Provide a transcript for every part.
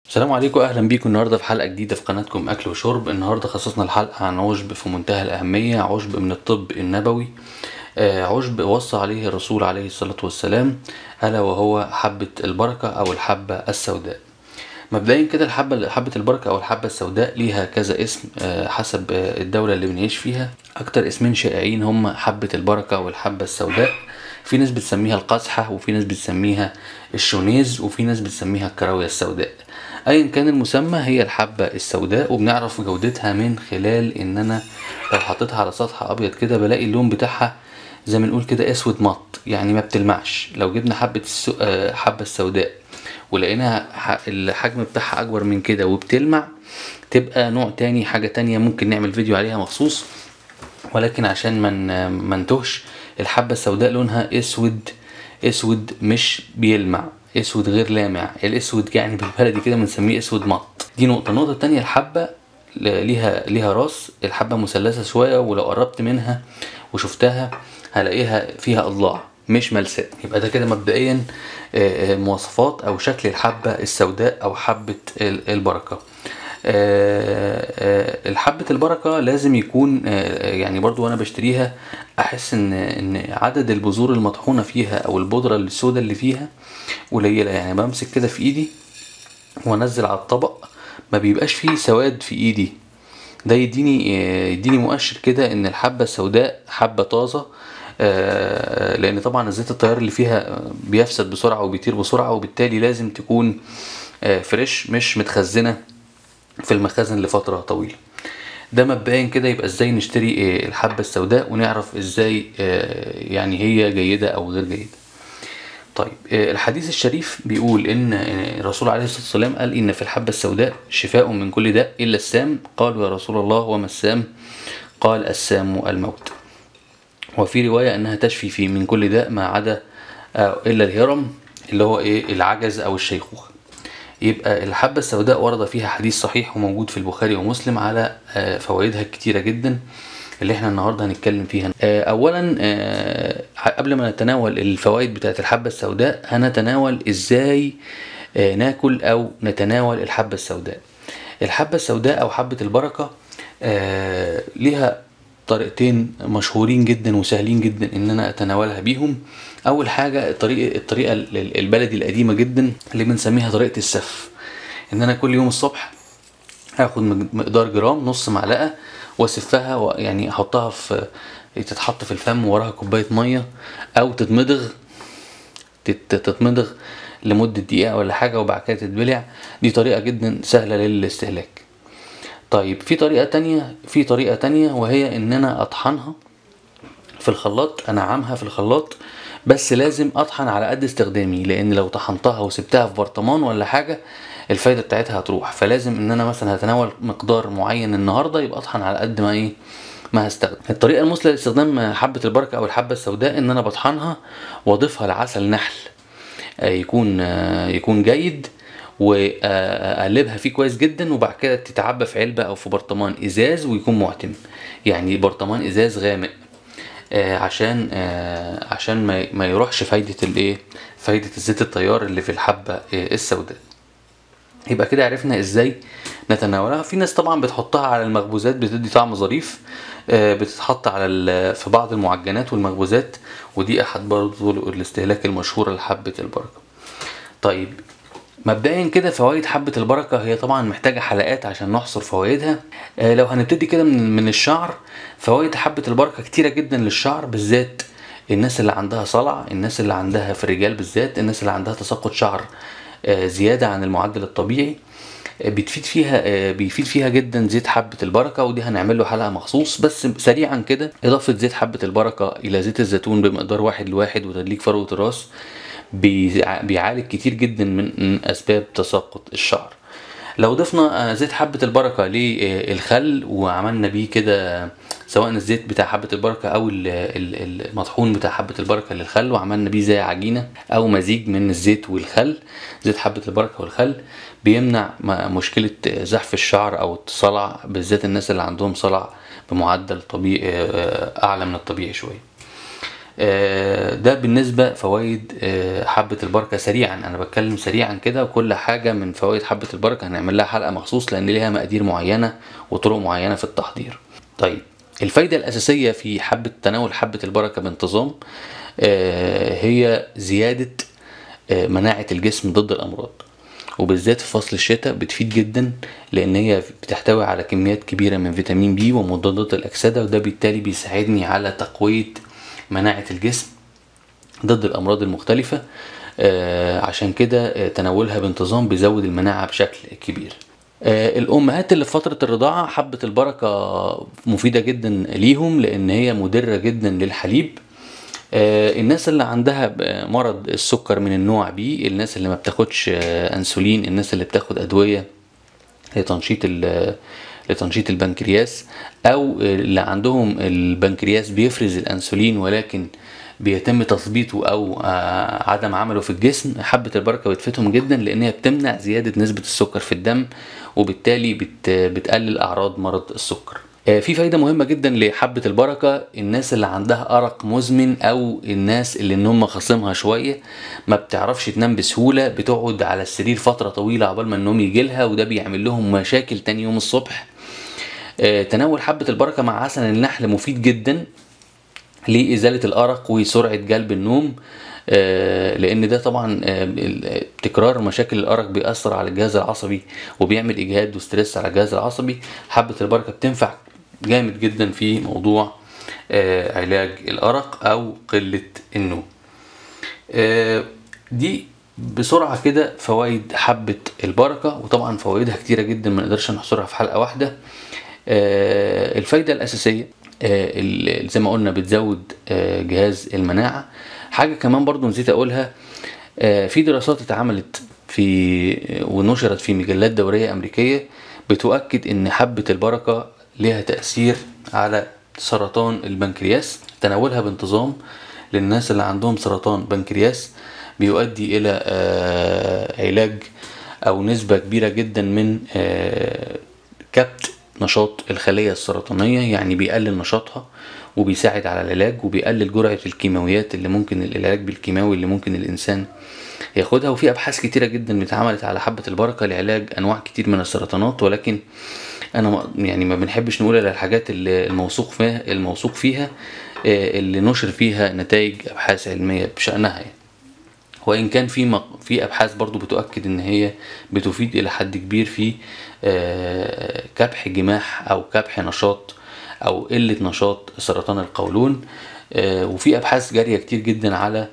السلام عليكم اهلا بيكم النهارده في حلقه جديده في قناتكم اكل وشرب النهارده خصصنا الحلقه عن عشب في منتهى الاهميه عشب من الطب النبوي آه، عشب وصى عليه الرسول عليه الصلاه والسلام الا وهو حبه البركه او الحبه السوداء مبدئيا كده الحبه حبه البركه او الحبه السوداء ليها كذا اسم آه، حسب آه، الدوله اللي بنعيش فيها اكتر اسمين شائعين هم حبه البركه والحبه السوداء في ناس بتسميها القزحه وفي ناس بتسميها الشونيز وفي ناس بتسميها الكراويه السوداء ايا كان المسمى هي الحبه السوداء وبنعرف جودتها من خلال ان انا لو حطيتها على سطح ابيض كده بلاقي اللون بتاعها زي ما نقول كده اسود مط يعني ما بتلمعش لو جبنا حبه السو... آه، حبه السوداء ولقيناها ح- الحجم بتاعها اكبر من كده وبتلمع تبقى نوع تاني حاجه تانية ممكن نعمل فيديو عليها مخصوص ولكن عشان ما ما نتوهش الحبه السوداء لونها اسود اسود مش بيلمع اسود غير لامع الاسود يعني بالبلدي كده بنسميه اسود مط دي نقطه النقطه التانية الحبه ل- ليها ليها راس الحبه مثلثه شويه ولو قربت منها وشفتها هلاقيها فيها اضلاع مش ملساء يبقى ده كده مبدئيا آه، آه، مواصفات او شكل الحبه السوداء او حبه ال- البركه آه، آه، الحبة البركة لازم يكون آه، يعني برضو وانا بشتريها احس ان ان عدد البذور المطحونة فيها او البودرة السوداء اللي فيها قليلة يعني بمسك كده في ايدي وانزل على الطبق ما بيبقاش فيه سواد في ايدي ده يديني آه، يديني مؤشر كده ان الحبة السوداء حبة طازة آه، لان طبعا الزيت الطيار اللي فيها آه، بيفسد بسرعة وبيطير بسرعة وبالتالي لازم تكون آه، فريش مش متخزنة في المخازن لفترة طويلة ده مبدئيا كده يبقى ازاي نشتري آه، الحبة السوداء ونعرف ازاي آه، يعني هي جيدة او غير جيدة طيب آه، الحديث الشريف بيقول ان آه، الرسول عليه الصلاة والسلام قال ان في الحبة السوداء شفاء من كل داء الا السام قالوا يا رسول الله وما السام قال السام الموت وفي رواية انها تشفي في من كل داء ما عدا آه، الا الهرم اللي هو ايه العجز او الشيخوخة يبقى الحبة السوداء ورد فيها حديث صحيح وموجود في البخاري ومسلم على آه، فوائدها الكتيرة جدا اللي احنا النهاردة هنتكلم فيها آه، اولا آه، قبل ما نتناول الفوائد بتاعت الحبة السوداء هنتناول ازاي آه، ناكل او نتناول الحبة السوداء الحبة السوداء او حبة البركة آه، ليها طريقتين مشهورين جدا وسهلين جدا ان انا اتناولها بيهم اول حاجه الطريقه الطريقه ال- البلدي القديمه جدا اللي بنسميها طريقه السف ان انا كل يوم الصبح هاخد مج- مقدار جرام نص معلقه واسفها و- يعني احطها في تتحط في الفم وراها كوبايه ميه او تتمضغ تت- تتمضغ لمده دقيقه ولا حاجه وبعد كده تتبلع دي طريقه جدا سهله للاستهلاك طيب في طريقة تانية في طريقة تانية وهي ان انا اطحنها في الخلاط انعمها في الخلاط بس لازم اطحن على قد استخدامي لان لو طحنتها وسبتها في برطمان ولا حاجة الفايدة بتاعتها هتروح فلازم ان انا مثلا هتناول مقدار معين النهاردة يبقى اطحن على قد ما ايه ما هستخدم الطريقة المثلى لاستخدام حبة البركة او الحبة السوداء ان انا بطحنها واضيفها لعسل نحل آه، يكون آه، يكون جيد واقلبها فيه كويس جدا وبعد كده تتعبى في علبه او في برطمان ازاز ويكون معتم يعني برطمان ازاز غامق آه، عشان آه، عشان ما ما يروحش فايده الايه فايده الزيت الطيار اللي في الحبه آه، السوداء يبقى كده عرفنا ازاي نتناولها في ناس طبعا بتحطها على المخبوزات بتدي طعم ظريف آه، بتتحط على ال- في بعض المعجنات والمخبوزات ودي احد برضه الاستهلاك المشهوره لحبه البركه طيب مبدئيا كده فوائد حبة البركة هي طبعا محتاجة حلقات عشان نحصر فوائدها آه، لو هنبتدي كده من من الشعر فوائد حبة البركة كتيرة جدا للشعر بالذات الناس اللي عندها صلع الناس اللي عندها في الرجال بالذات الناس اللي عندها تساقط شعر آه، زيادة عن المعدل الطبيعي آه، بتفيد فيها آه، بيفيد فيها جدا زيت حبة البركة ودي هنعمل له حلقة مخصوص بس سريعا كده إضافة زيت حبة البركة إلى زيت الزيتون بمقدار واحد لواحد وتدليك فروة الراس بيع- بيعالج كتير جدا من من أسباب تساقط الشعر لو ضفنا آه، زيت حبة البركة للخل وعملنا بيه كده سواء الزيت بتاع حبة البركة أو ال- ال- المطحون بتاع حبة البركة للخل وعملنا بيه زي عجينة أو مزيج من الزيت والخل زيت حبة البركة والخل بيمنع م- مشكلة زحف الشعر أو الصلع بالذات الناس اللي عندهم صلع بمعدل طبيعي آه، أعلى من الطبيعي شوية آه، ده بالنسبة فوائد آه، حبة البركة سريعا أنا بتكلم سريعا كده وكل حاجة من فوائد حبة البركة هنعمل لها حلقة مخصوص لأن ليها مقادير معينة وطرق معينة في التحضير طيب الفايدة الأساسية في حبة تناول حبة البركة بانتظام آه، هي زيادة آه، مناعة الجسم ضد الأمراض وبالذات في فصل الشتاء بتفيد جدا لان هي بتحتوي على كميات كبيره من فيتامين بي ومضادات الاكسده وده بالتالي بيساعدني على تقويه مناعه الجسم ضد الامراض المختلفه آه، عشان كده آه، تناولها بانتظام بيزود المناعه بشكل كبير آه، الامهات اللي في فتره الرضاعه حبه البركه مفيده جدا ليهم لان هي مدره جدا للحليب آه، الناس اللي عندها ب- مرض السكر من النوع بي الناس اللي ما بتاخدش آه، انسولين الناس اللي بتاخد ادويه لتنشيط ال- لتنشيط البنكرياس او اللي عندهم البنكرياس بيفرز الانسولين ولكن بيتم تثبيطه او آه، عدم عمله في الجسم حبه البركه بتفيدهم جدا لان هي بتمنع زياده نسبه السكر في الدم وبالتالي بت بتقلل اعراض مرض السكر آه، في فايدة مهمة جدا لحبة البركة الناس اللي عندها أرق مزمن أو الناس اللي النوم خاصمها شوية ما بتعرفش تنام بسهولة بتقعد على السرير فترة طويلة عقبال ما النوم يجيلها وده بيعمل لهم مشاكل تاني يوم الصبح آه، تناول حبة البركة مع عسل النحل مفيد جدا لإزالة الأرق وسرعة جلب النوم آه، لأن ده طبعا آه، ال- تكرار مشاكل الأرق بيأثر على الجهاز العصبي وبيعمل إجهاد وستريس على الجهاز العصبي حبة البركة بتنفع جامد جدا في موضوع آه، علاج الأرق أو قلة النوم آه، دي بسرعة كده فوائد حبة البركة وطبعا فوائدها كتيرة جدا ما نقدرش نحصرها في حلقة واحدة آه، الفايدة الأساسية آه، ال- زي ما قلنا بتزود آه، جهاز المناعة حاجة كمان برضو نسيت أقولها آه، في دراسات اتعملت في ونشرت في مجلات دورية أمريكية بتؤكد إن حبة البركة لها تأثير على سرطان البنكرياس تناولها بانتظام للناس اللي عندهم سرطان بنكرياس بيؤدي إلى آه، علاج أو نسبة كبيرة جدا من آه، كبت نشاط الخلية السرطانية يعني بيقلل نشاطها وبيساعد على العلاج وبيقلل جرعة الكيماويات اللي ممكن العلاج بالكيماوي اللي ممكن الإنسان ياخدها وفي أبحاث كتيرة جدا اتعملت على حبة البركة لعلاج أنواع كتير من السرطانات ولكن أنا ما- يعني ما بنحبش نقول على الحاجات اللي الموثوق فيها الموثوق فيها آه، اللي نشر فيها نتائج أبحاث علمية بشأنها يعني. وان كان في مق... في ابحاث برضو بتؤكد ان هي بتفيد الى حد كبير في آه، كبح جماح او كبح نشاط او قله نشاط سرطان القولون آه، وفي ابحاث جاريه كتير جدا على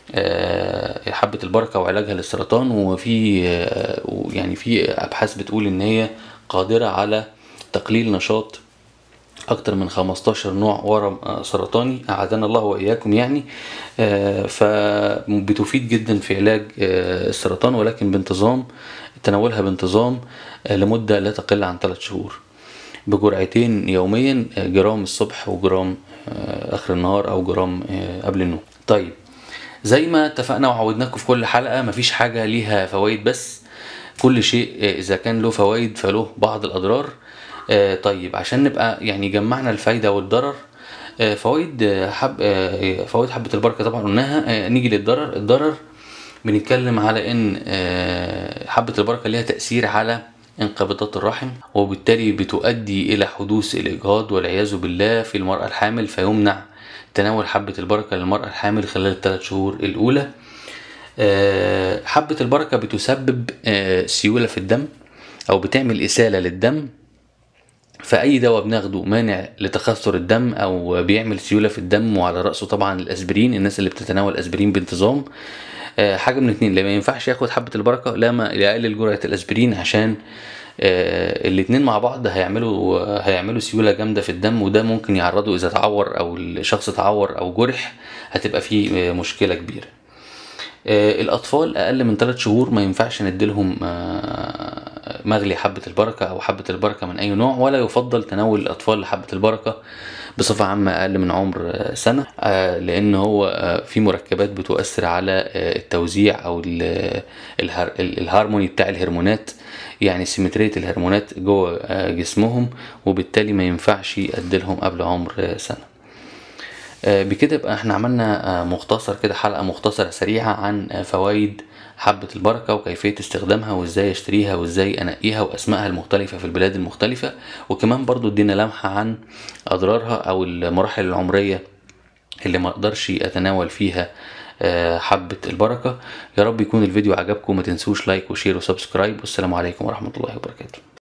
آه، حبه البركه وعلاجها للسرطان وفي آه، يعني في ابحاث بتقول ان هي قادره على تقليل نشاط اكتر من 15 نوع ورم آه، سرطاني اعاذنا الله واياكم يعني آه، فبتفيد جدا في علاج آه، السرطان ولكن بانتظام تناولها بانتظام آه، لمده لا تقل عن 3 شهور بجرعتين يوميا آه، جرام الصبح وجرام آه، اخر النهار او جرام آه، قبل النوم طيب زي ما اتفقنا وعودناكم في كل حلقه مفيش حاجه ليها فوائد بس كل شيء آه، اذا كان له فوائد فله بعض الاضرار آه، طيب عشان نبقى يعني جمعنا الفايده والضرر آه، فوائد آه، حب آه، فوائد حبه البركه طبعا قلناها آه، نيجي للضرر الضرر بنتكلم على ان آه، حبه البركه ليها تاثير على انقباضات الرحم وبالتالي بتؤدي الى حدوث الاجهاض والعياذ بالله في المراه الحامل فيمنع تناول حبه البركه للمراه الحامل خلال الثلاث شهور الاولى آه، حبة البركة بتسبب آه، سيولة في الدم أو بتعمل إسالة للدم فأي دواء بناخده مانع لتخثر الدم أو بيعمل سيولة في الدم وعلى رأسه طبعا الأسبرين الناس اللي بتتناول أسبرين بانتظام آه، حاجة من اتنين لا ما ينفعش ياخد حبة البركة لا ما يقلل جرعة الأسبرين عشان آه، الاتنين مع بعض هيعملوا هيعملوا سيولة جامدة في الدم وده ممكن يعرضه إذا تعور أو الشخص تعور أو جرح هتبقى فيه آه، مشكلة كبيرة آه، الاطفال اقل من 3 شهور ما ينفعش نديلهم آه، مغلي حبة البركة او حبة البركة من اي نوع ولا يفضل تناول الاطفال لحبة البركة بصفة عامة اقل من عمر آه، سنة آه، لان هو آه، في مركبات بتؤثر على آه، التوزيع او ال- الهر- ال- الهارموني بتاع الهرمونات يعني سيمترية الهرمونات جوه آه، جسمهم وبالتالي ما ينفعش اديلهم قبل عمر آه، سنة آه، بكده يبقى احنا عملنا آه، مختصر كده حلقة مختصرة سريعة عن آه، فوائد حبة البركة وكيفية استخدامها وازاي اشتريها وازاي انقيها واسمائها المختلفة في البلاد المختلفة وكمان برضو ادينا لمحة عن اضرارها او المراحل العمرية اللي ما اقدرش اتناول فيها آه، حبة البركة يا رب يكون الفيديو عجبكم ما تنسوش لايك وشير وسبسكرايب والسلام عليكم ورحمة الله وبركاته